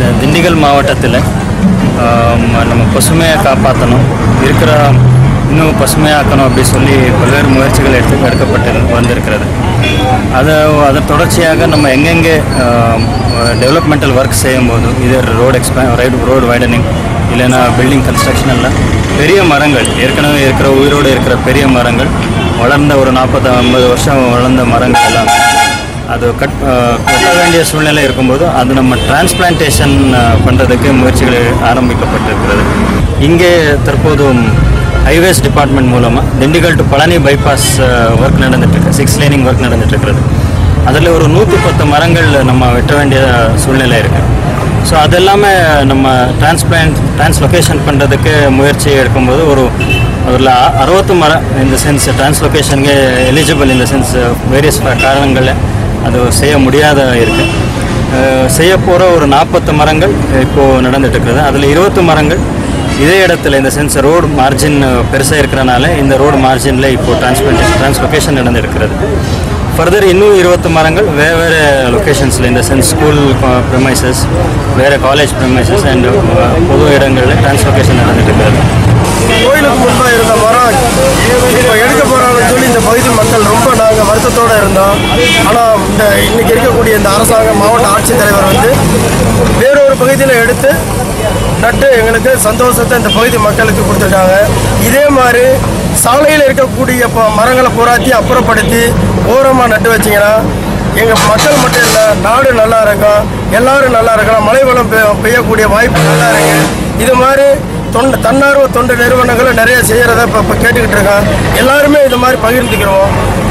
இந்த திண்டுக்கல் மாவட்டத்தில் ஆம், நம்ம பசுமையை காப்பாற்றணும் இருக்கிற இன்னும் பசுமையாக்கணும் அப்படி சொல்லி பல்வேறு முயற்சிகள் எடுத்து எடுக்கப்பட்டு வந்திருக்கிறது அதை அதன் தொடர்ச்சியாக நம்ம எங்கெங்கே டெவலப்மெண்டல் ஒர்க் செய்யும்போது இது ரோடு எக்ஸ்பே ரைடு ரோடு வைடனிங் இல்லைன்னா பில்டிங் கன்ஸ்ட்ரக்ஷன் எல்லாம் பெரிய மரங்கள் ஏற்கனவே இருக்கிற உயிரோடு இருக்கிற பெரிய மரங்கள் வளர்ந்த ஒரு நாற்பது ஐம்பது வருஷம் வளர்ந்த மரங்கள் எல்லாம் அது கட் அஹ், கட்ட வேண்டிய சூழ்நிலை இருக்கும்போது அது நம்ம டிரான்ஸ்பிளான்டேஷன் பண்ணுறதுக்கு முயற்சிகள் ஆரம்பிக்கப்பட்டிருக்கிறது இங்கே தற்போது ஹைவேஸ் டிபார்ட்மெண்ட் மூலமாக Dindigul to Palani bypass work நடந்துட்டுருக்கு சிக்ஸ் லைனிங் ஒர்க் நடந்துட்டுருக்கிறது அதில் ஒரு நூற்றி பத்து மரங்கள் நம்ம வெட்ட வேண்டிய சூழ்நிலை இருக்குது ஸோ அதெல்லாமே நம்ம டிரான்ஸ்பிளான்ட் டிரான்ஸ்லொகேஷன் பண்ணுறதுக்கு முயற்சி எடுக்கும்போது ஒரு அதில் அறுபத்து மரம் இந்த சென்ஸ் டிரான்ஸ்லொகேஷனுக்கு எலிஜிபிள் இந்த சென்ஸ் வேரியஸ் காரணங்களில் அது செய்ய முடியாத இருக்குது செய்ய போகிற ஒரு நாற்பத்து மரங்கள் இப்போது நடந்துட்டு இருக்கிறது அதில் இருபத்து மரங்கள் இதே இடத்துல இந்த சென்ஸ் ரோடு மார்ஜின் பெருசாக இருக்கிறனால இந்த ரோடு மார்ஜினில் இப்போது டிரான்ஸ்பிளான்டேஷன் டிரான்ஸ்லொகேஷன் நடந்திருக்கிறது ஃபர்தர் இன்னும் இருபத்து மரங்கள் வேறு வேறு லொக்கேஷன்ஸில் இந்த சென்ஸ் ஸ்கூல் ப்ரெமைசஸ் வேறு காலேஜ் ப்ரெமைசஸ் அண்ட் பொது இடங்களில் டிரான்ஸ்லொகேஷன் நடந்துட்டு இருக்கிறது கோயிலுக்கு முன்பாக இருந்த மரம் இப்போ எடுக்க போகிறாங்கன்னு சொல்லி இந்த பகுதி மக்கள் ரொம்ப நாங்கள் வருத்தத்தோடு இருந்தோம் ஆனால் இந்த இன்னைக்கு இருக்கக்கூடிய இந்த அரசாங்கம் மாவட்ட ஆட்சித்தலைவர் வந்து வேறொரு பகுதியில் எடுத்து நட்டு எங்களுக்கு சந்தோஷத்தை இந்த பகுதி மக்களுக்கு கொடுத்துருக்காங்க இதே மாதிரி சாலையில் இருக்கக்கூடிய இப்போ மரங்களை பூராத்தி அப்புறப்படுத்தி ஓரமாக நட்டு வச்சிங்கன்னா எங்கள் மக்கள் மட்டும் இல்லை நாடு நல்லா இருக்கும் எல்லாரும் நல்லா இருக்கலாம் மழை வளம் பெய்ய- பெய்யக்கூடிய வாய்ப்பு நல்லா இருக்கு இது மாதிரி தொண்டு தன்னார்வ தொண்டு நிறுவனங்களை நிறைய செய்கிறத இப்போ இப்போ கேட்டுக்கிட்டு இருக்கோம் எல்லாருமே இது மாதிரி பகிர்ந்துக்கிறோம்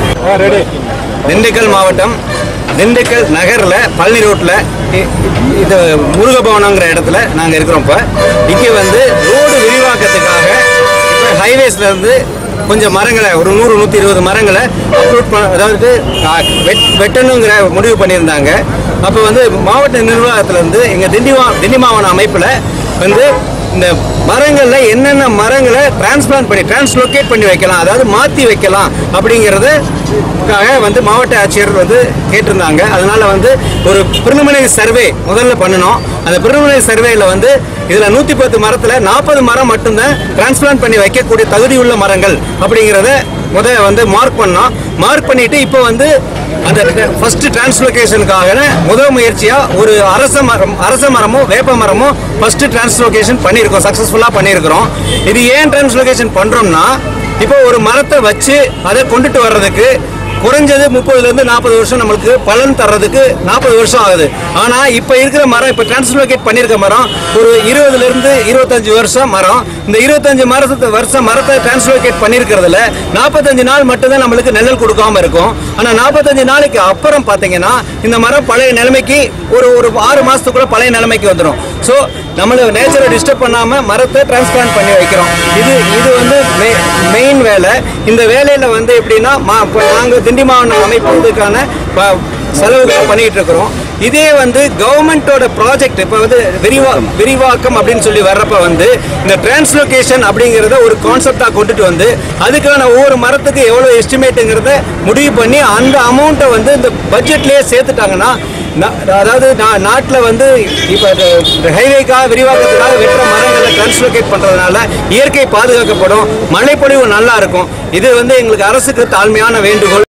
திண்டுக்கல் மாவட்டம் திண்டுக்கல் நகரில் பழனி ரோட்டில் இது முருகபவனங்கிற இடத்துல நாங்கள் இருக்கிறோம் இப்போ இங்கே வந்து ரோடு விரிவாக்கத்துக்காக இப்போ ஹைவேஸ்ல இருந்து கொஞ்சம் மரங்களை ஒரு நூறு நூற்றி இருபது மரங்களை அப்லோட் பண்ண அதாவது ஆ, வெட் வெட்டணுங்கிற முடிவு பண்ணியிருந்தாங்க அப்போ வந்து மாவட்ட நிர்வாகத்திலேருந்து எங்கள் திண்டிமா திண்டிமாவன அமைப்பில் வந்து இந்த மரங்கள்ல என்னென்ன மரங்களை டிரான்ஸ்பிளான்ட் பண்ணி டிரான்ஸ்லோகேட் பண்ணி வைக்கலாம் அதாவது மாற்றி வைக்கலாம் அப்படிங்கிறதுக்காக வந்து மாவட்ட ஆட்சியர் வந்து கேட்டிருந்தாங்க அதனால வந்து ஒரு பிரிலிமினரி சர்வே முதல்ல பண்ணணும் அந்த பிரிலிமினரி சர்வேல வந்து இதில் நூற்றி பத்து மரத்தில் நாற்பது மரம் மட்டும்தான் டிரான்ஸ்பிளான்ட் பண்ணி வைக்கக்கூடிய தகுதியுள்ள மரங்கள் அப்படிங்கிறத முத வந்து மார்க் பண்ணோம் மார்க் பண்ணிட்டு இப்போ வந்து அந்த ஃபர்ஸ்ட் டிரான்ஸ்லோகேஷனுக்காக முதல் முயற்சியா ஒரு அரச மரம் அரச மரமும் வேப்ப மரமும் ஃபர்ஸ்ட் டிரான்ஸ்லோகேஷன் பண்ணியிருக்கோம் சக்ஸஸ்ஃபுல்லாக பண்ணியிருக்கிறோம் இது ஏன் டிரான்ஸ்லோகேஷன் பண்றோம்னா இப்போ ஒரு மரத்தை வச்சு அதை கொண்டுட்டு வர்றதுக்கு குறைஞ்சது முப்பதுலேருந்து நாற்பது வருஷம் நம்மளுக்கு பலன் தர்றதுக்கு நாற்பது வருஷம் ஆகுது ஆனால் இப்போ இருக்கிற மரம் இப்போ டிரான்ஸ்லோகேட் பண்ணியிருக்க மரம் ஒரு இருபதுலேருந்து இருபத்தஞ்சு வருஷம் மரம் இந்த இருபத்தஞ்சு மரத்து வருஷம் மரத்தை டிரான்ஸ்லோகேட் பண்ணியிருக்கிறதுல நாற்பத்தஞ்சு நாள் மட்டும்தான் நம்மளுக்கு நிழல் கொடுக்காம இருக்கும் ஆனால் நாற்பத்தஞ்சு நாளைக்கு அப்புறம் பார்த்தீங்கன்னா இந்த மரம் பழைய நிலைமைக்கு ஒரு ஒரு ஆறு மாதத்துக்குள்ள பழைய நிலைமைக்கு வந்துடும் ஸோ நம்மள நேச்சரை டிஸ்டர்ப் பண்ணாமல் மரத்தை டிரான்ஸ்பிளான்ட் பண்ணி வைக்கிறோம் இது இது வந்து மெயின் வேலை இந்த வேலையில் வந்து எப்படின்னா மா இப்போ நாங்கள் திண்டி மாவட்டம் அமைப்பதற்கான ப- செலவுகள் பண்ணிட்டு இருக்கிறோம் இதே வந்து கவர்மெண்ட்டோட ப்ராஜெக்ட் இப்போ வந்து விரிவா விரிவாக்கம் அப்படின்னு சொல்லி வர்றப்ப வந்து இந்த டிரான்ஸ்லோகேஷன் அப்படிங்கிறத ஒரு கான்செப்டாக கொண்டுட்டு வந்து அதுக்கான ஒவ்வொரு மரத்துக்கு எவ்வளோ எஸ்டிமேட்டுங்கிறத முடிவு பண்ணி அந்த அமௌண்ட்டை வந்து இந்த பட்ஜெட்லேயே சேர்த்துட்டாங்கன்னா நா- அதாவது நாட்டில் வந்து இப்போ ஹைவேக்காக விரிவாக்கத்துக்காக வெட்டுற மரங்களை டிரான்ஸ்லோகேட் பண்ணுறதுனால இயற்கை பாதுகாக்கப்படும் மழைப்பொழிவு நல்லா இருக்கும் இது வந்து எங்களுக்கு அரசுக்கு தாழ்மையான வேண்டுகோள்